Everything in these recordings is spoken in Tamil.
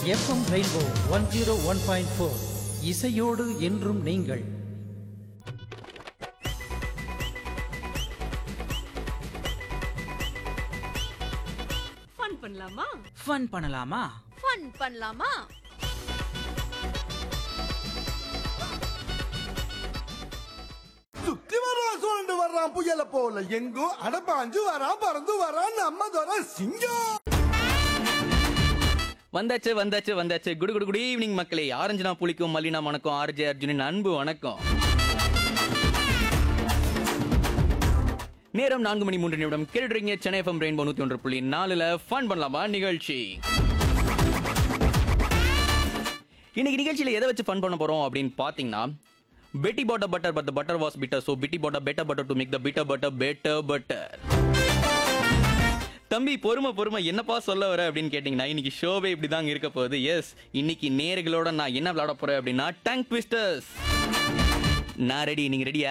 FM rainbow one zero one point four இசையோடு என்றும் நீங்கள் ஃபன் பண்ணலாமா ஃபன் பண்ணலாமா ஃபன் பண்ணலாமா சுத்தி வர்றான் சுழண்டு வர்றான் புயல போல எங்கும் அடப்பாஞ்சு வரான் பறந்து வரான் நம்ம துறை சிங்கம் வந்தாச்சு வந்தாச்சு வந்தாச்சு குடு குடு குட் ஈவினிங் மக்களே ஆரஞ்சனா புளிக்கும் மல்லினா வணக்கம் ஆர்ஜே அர்ஜுனின் அன்பு வணக்கம் நேரம் நான்கு மணி மூன்று நிமிடம் கேட்டுறீங்க சென்னை எஃப்எம் ரெயின்போ நூத்தி ஒன்று புள்ளி நாலுல ஃபன் பண்ணலாமா நிகழ்ச்சி இன்னைக்கு நிகழ்ச்சியில எதை வச்சு ஃபன் பண்ண போறோம் அப்படின்னு பாத்தீங்கன்னா Betty bought a butter but butter was bitter so Betty bought a better butter to make the bitter butter better butter தம்பி பொறுமை பொறுமை என்னப்பா சொல்ல வர அப்படின்னு கேட்டிங்கன்னா இன்னைக்கு ஷோவே இப்படி தாங்க இருக்க போகுது எஸ் இன்னைக்கு நேர்களோட நான் என்ன விளையாட போறேன் அப்படின்னா டங் ட்விஸ்டர்ஸ் நான் ரெடி நீங்க ரெடியா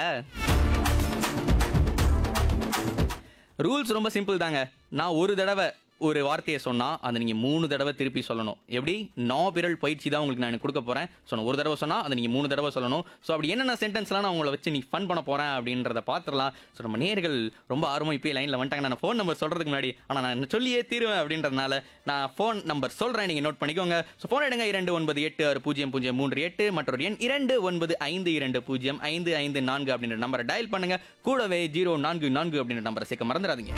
ரூல்ஸ் ரொம்ப சிம்பிள் தாங்க நான் ஒரு தடவை ஒரு வார்த்தையை சொன்னா அதை நீங்க மூணு தடவை திருப்பி சொல்லணும் எப்படி நோ பிறல் பயிற்சி தான் உங்களுக்கு நான் கொடுக்க போறேன் ஸோ ஒரு தடவை சொன்னா அதை நீங்க மூணு தடவை சொல்லணும் ஸோ அப்படி என்னென்ன சென்டென்ஸ்லாம் நான் உங்களை வச்சு நீ ஃபன் பண்ண போறேன் அப்படின்றத பார்த்துடலாம் ஸோ நம்ம நேர்கள் ரொம்ப ஆர்வம் இப்போ லைனில் வந்துட்டாங்க நான் ஃபோன் நம்பர் சொல்றதுக்கு முன்னாடி ஆனால் நான் சொல்லியே தீருவேன் அப்படின்றதுனால நான் ஃபோன் நம்பர் சொல்றேன் நீங்க நோட் பண்ணிக்கோங்க ஸோ ஃபோன் எடுங்க இரண்டு ஒன்பது எட்டு ஆறு பூஜ்ஜியம் பூஜ்ஜியம் மூன்று எட்டு மற்றொரு எண் இரண்டு ஒன்பது ஐந்து இரண்டு பூஜ்ஜியம் ஐந்து ஐந்து நான்கு அப்படின்ற நம்பரை டயல் பண்ணுங்க கூடவே ஜீரோ நான்கு நான்கு அப்படின்ற நம்பரை சேர்க்க மறந்துடாதீங்க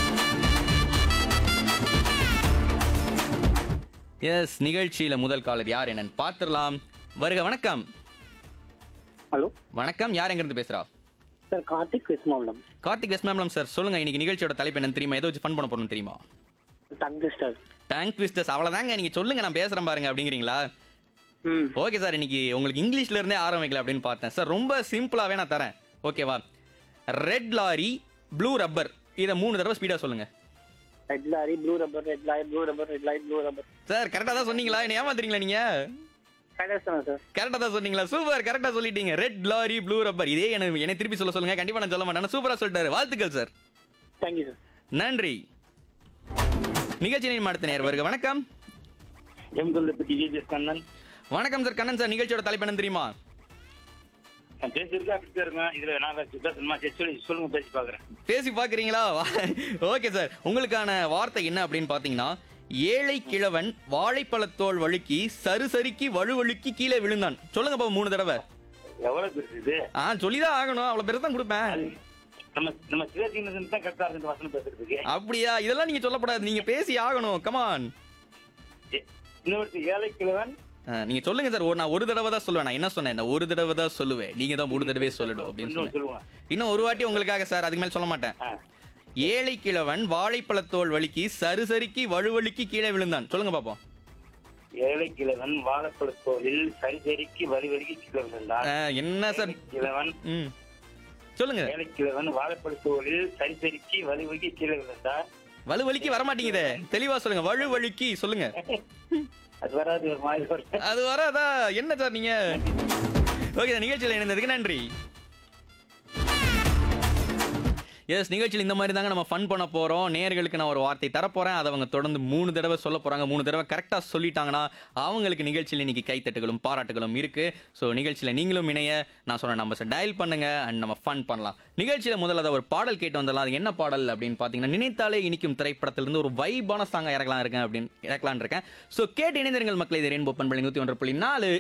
எஸ் நிகழ்ச்சியில முதல் காலர் யார் என்னன்னு பார்த்துடலாம் வருக வணக்கம் ஹலோ வணக்கம் யார் எங்கிருந்து பேசுறா சார் கார்த்திக் விஸ்மாவளம் கார்த்திக் வெஸ்மேம்லம் சார் சொல்லுங்க இன்னைக்கு நிகழ்ச்சியோட தலைப்பு என்னன்னு தெரியுமா எதை வச்சு ஃபன் பண்ண போறோம் தெரியுமா தங்கிஸ்டர் டேங்க் ட்விஸ்டர்ஸ் அவ்வளவுதாங்க நீங்க சொல்லுங்க நான் பேசுறேன் பாருங்க அப்படிங்கிறீங்களா ம் ஓகே சார் இன்னைக்கு உங்களுக்கு இங்கிலீஷ்ல இருந்தே ஆரம்பிக்கல அப்படின்னு பார்த்தேன் சார் ரொம்ப சிம்பிளாவே நான் தரேன் ஓகேவா ரெட் லாரி ப்ளூ ரப்பர் இதை மூணு தடவை ஸ்பீடா சொல்லுங்க red lorry blue rubber red lorry blue rubber red lorry blue rubber sir கரெக்டா தான் சொன்னீங்களா என்ன ஏமாத்துறீங்களா நீங்க கரெக்டாக தானே சார் கரெக்டா தான் சொன்னீங்களா சூப்பர் கரெக்டா சொல்லிட்டீங்க ரெட் லாரி ப்ளூ ரப்பர் இதே எனக்கு என்னை திருப்பி சொல்ல சொல்லுங்க கண்டிப்பா நான் சொல்ல மாட்டேன் சூப்பரா சொல்லிட்டாரு வாழ்த்துக்கள் சார் தேங்க்யூ சார் நன்றி நிகழ்ச்சி நேரம் அடுத்த நேர் வருக வணக்கம் எம் சொல்லப்பட்டி விஜய் கண்ணன் வணக்கம் சார் கண்ணன் சார் நிகழ்ச்சியோட தலைப்பு என்ன தெரியுமா நான் பேசியிருக்கா அப்படி இருக்கேன் இதுல நான் பேசி பேசணுமா சரி சொல்லி சொல்லுங்க பேசி பாக்குறேன் பேசி பாக்குறீங்களா ஓகே சார் உங்களுக்கான வார்த்தை என்ன அப்படின்னு பாத்தீங்கன்னா ஏழை கிழவன் வாழைப்பழத்தோல் வழுக்கி சருசரிக்கு வழுவழுக்கி கீழே விழுந்தான் சொல்லுங்க பாப்போம் மூணு தடவை எவ்வளவு பேர் இது ஆ சொல்லிதான் ஆகணும் அவ்வளவு பேர் தான் கொடுப்பேன் நம்ம நம்ம சிவசீனன் தான் கரெக்டா இருக்கு இந்த வசனம் பேசுறதுக்கு அப்படியா இதெல்லாம் நீங்க சொல்லக்கூடாது நீங்க பேசி ஆகணும் கமான் இன்னொரு ஏழை கிழவன் நீங்க சொல்லுங்க சார் ஒரு- நான் ஒரு தடவை தான் சொல்லுவேன் நான் என்ன சொன்னேன் இந்த ஒரு தடவை தான் சொல்லுவேன் நீங்க தான் மூணு தடவை சொல்லணும் அப்படின்னு இன்னொரு சொன்னேன் சொல்லுவான் இன்னும் ஒரு வாட்டி உங்களுக்காக சார் அதுக்கு மேல சொல்ல மாட்டேன் ஆ. ஏழை கிழவன் வாழைப்பழத்தோல் வழுக்கி சருசரிக்கு வழுவழுக்கி கீழே விழுந்தான் சொல்லுங்க பாப்போம் ஏழை கிழவன் வாழைப்பழத்தோலில் சரி சரிக்கு வழி வலிக்கு கீழே விழுந்தான் ஆ, என்ன சார் ஏழை கிழவன் ம் சொல்லுங்க ஏழை கிழவன் வாழைப்பழத்தோலில் சரி சரிக்கு வழி வலிக்கு கீழே விழுந்தான் வலு வலிக்கு வர மாட்டேங்குதே தெளிவா சொல்லுங்க வலு வழுக்கி சொல்லுங்க அது வராது ஒரு மாதிரி வரும். அது வராதா என்ன சார் நீங்க ஓகே நிகழ்ச்சியில் இணைந்ததுக்கு நன்றி எஸ் நிகழ்ச்சியில் இந்த மாதிரி தாங்க நம்ம ஃபன் பண்ண போறோம் நேர்களுக்கு நான் ஒரு வார்த்தை தரப்போறேன் அதை அவங்க தொடர்ந்து மூணு தடவை சொல்ல போறாங்க மூணு தடவை கரெக்டா சொல்லிட்டாங்கன்னா அவங்களுக்கு நிகழ்ச்சியில் இன்னைக்கு கைத்தட்டுகளும் பாராட்டுகளும் இருக்கு ஸோ நிகழ்ச்சியில் நீங்களும் இணைய நான் சொன்ன நம்பர்ஸை டயல் பண்ணுங்க அண்ட் நம்ம ஃபன் பண்ணலாம் நிகழ்ச்சியில் முதல்ல அதை ஒரு பாடல் கேட்டு வந்துடலாம் அது என்ன பாடல் அப்படின்னு பார்த்தீங்கன்னா நினைத்தாலே இனிக்கும் திரைப்படத்திலிருந்து ஒரு வைபான சாங்கா இறக்கலாம் இருக்கேன் அப்படின்னு இறக்கலான் இருக்கேன் ஸோ கேட்டு இணைந்திருங்கள் மக்களை இது ரெயின்போ பண்பளி நூற்றி ஒன்று புள்ளி நாலு